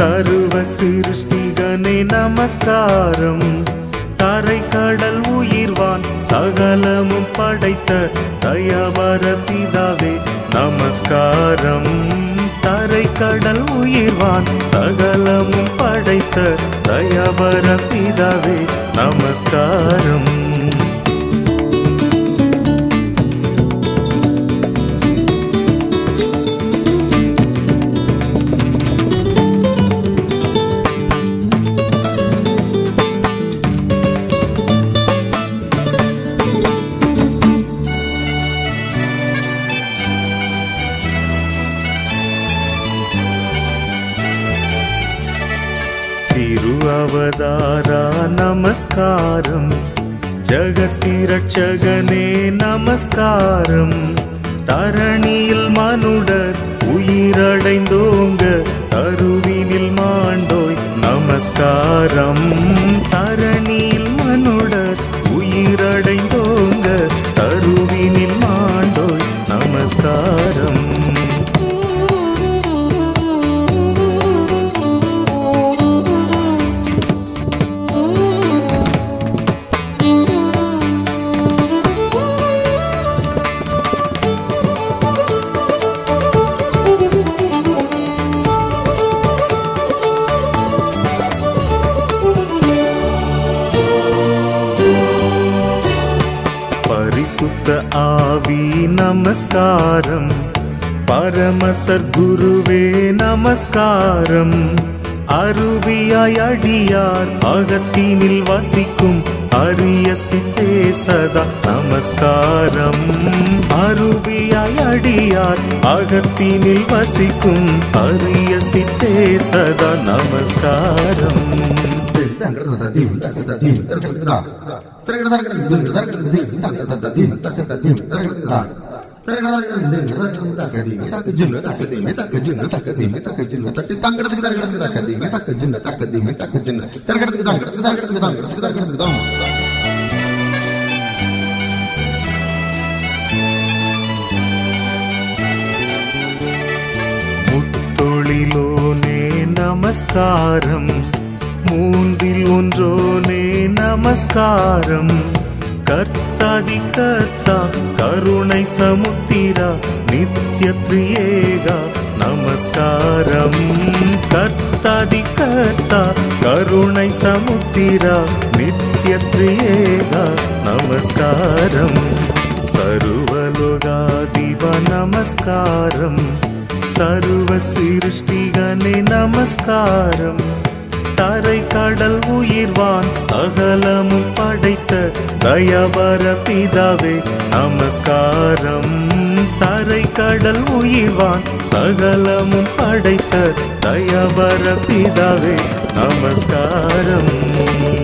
சர்வ சிருஷ்டிகனே நமஸ்காரம் தரை கடல் உயிர்வான் சகலமும் படைத்த தயவர பிதாவே நமஸ்காரம் தரை கடல் உயிர்வான் சகலமும் படைத்த தயவர பிதாவே நமஸ்காரம் തിരുവവതാര നമസ്കാരം ജഗത്തിരക്ഷകനേ നമസ്കാരം தரணியில் மனுடர் உயிரடைந்தோங்க கருவினில் மாண்டோய் நமஸ்காரம் தரணியில் மனுடர் உயிரடைந்தோங்க கருவினில் மாண்டோய் நமஸ்காரம் பரிசுத்த ஆவி நமஸ்காரம் பரமசர் குருவே நமஸ்காரம் அருவியாய் அடியார் அகத்தினில் வசிக்கும் அரிய சித்தே சதா நமஸ்காரம் அருவியாய் அடியார் அகத்தினில் வசிக்கும் அரிய சித்தே சதா நமஸ்காரம் முத்தொழிலோனே நமஸ்காரம் மூன்றில் ஒன்றோனே நமஸ்காரம் கர்த்தாதி கர்த்தா கருணை சமுத்திரா நித்ய பிரியேகா நமஸ்காரம் கர்த்தாதி கர்த்தா கருணை சமுத்திரா நித்ய பிரியேகா நமஸ்காரம் சர்வலோகாதிவ நமஸ்காரம் சர்வ சிருஷ்டிகனே நமஸ்காரம் தரை கடல் உயிர்வான் சகலமும் படைத்த தயவர பிதாவே நமஸ்காரம் தரை கடல் உயிர்வான் சகலமும் படைத்த தயவர பிதாவே நமஸ்காரம்